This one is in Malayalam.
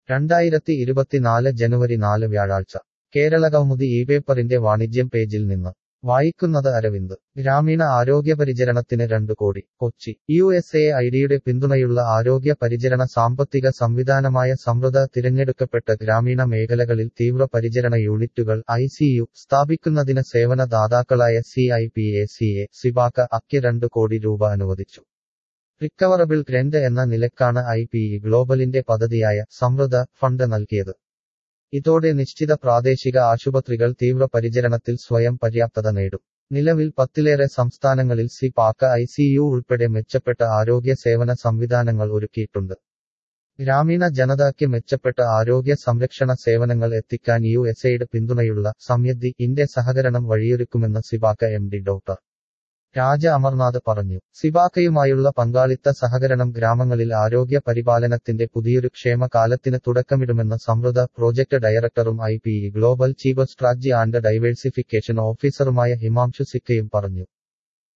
രണ്ടായിരത്തി ഇരുപത്തിനാല് ജനുവരി നാല് വ്യാഴാഴ്ച കേരള കൗമുദി ഈ പേപ്പറിന്റെ വാണിജ്യം പേജിൽ നിന്ന് വായിക്കുന്നത് അരവിന്ദ് ഗ്രാമീണ ആരോഗ്യ പരിചരണത്തിന് രണ്ടു കോടി കൊച്ചി യു എസ് എ ഐഡിയുടെ പിന്തുണയുള്ള ആരോഗ്യ പരിചരണ സാമ്പത്തിക സംവിധാനമായ സമൃദ്ധ തിരഞ്ഞെടുക്കപ്പെട്ട ഗ്രാമീണ മേഖലകളിൽ തീവ്ര പരിചരണ യൂണിറ്റുകൾ ഐ സ്ഥാപിക്കുന്നതിന് സേവന ദാതാക്കളായ C I P A C A സിബാക്ക അക്ക് രണ്ടു കോടി രൂപ അനുവദിച്ചു റിക്കവറബിൾ ഗ്രന്റ് എന്ന നിലക്കാണ് ഐ പി ഇ ഗ്ലോബലിന്റെ പദ്ധതിയായ സമൃദ്ധ ഫണ്ട് നൽകിയത് ഇതോടെ നിശ്ചിത പ്രാദേശിക ആശുപത്രികൾ തീവ്ര പരിചരണത്തിൽ സ്വയം പര്യാപ്തത നേടും നിലവിൽ പത്തിലേറെ സംസ്ഥാനങ്ങളിൽ സി പാക്ക ഐ സിയു ഉൾപ്പെടെ മെച്ചപ്പെട്ട ആരോഗ്യ സേവന സംവിധാനങ്ങൾ ഒരുക്കിയിട്ടുണ്ട് ഗ്രാമീണ ജനതയ്ക്ക് മെച്ചപ്പെട്ട ആരോഗ്യ സംരക്ഷണ സേവനങ്ങൾ എത്തിക്കാൻ യു എസ് എയുടെ പിന്തുണയുള്ള സംയദ്ധി ഇന്റെ സഹകരണം വഴിയൊരുക്കുമെന്ന് സിബാക്ക M D doctor Raja Amarnath പറഞ്ഞു സിബാക്കയുമായുള്ള പങ്കാളിത്ത സഹകരണം ഗ്രാമങ്ങളിൽ ആരോഗ്യ പരിപാലനത്തിന്റെ പുതിയൊരു ക്ഷേമകാലത്തിന് തുടക്കമിടുമെന്ന് സമൃദ്ധ പ്രോജക്ട് ഡയറക്ടറും I P global chief strategy and diversification ഓഫീസറുമായ ഹിമാംശു സിക്കയും പറഞ്ഞു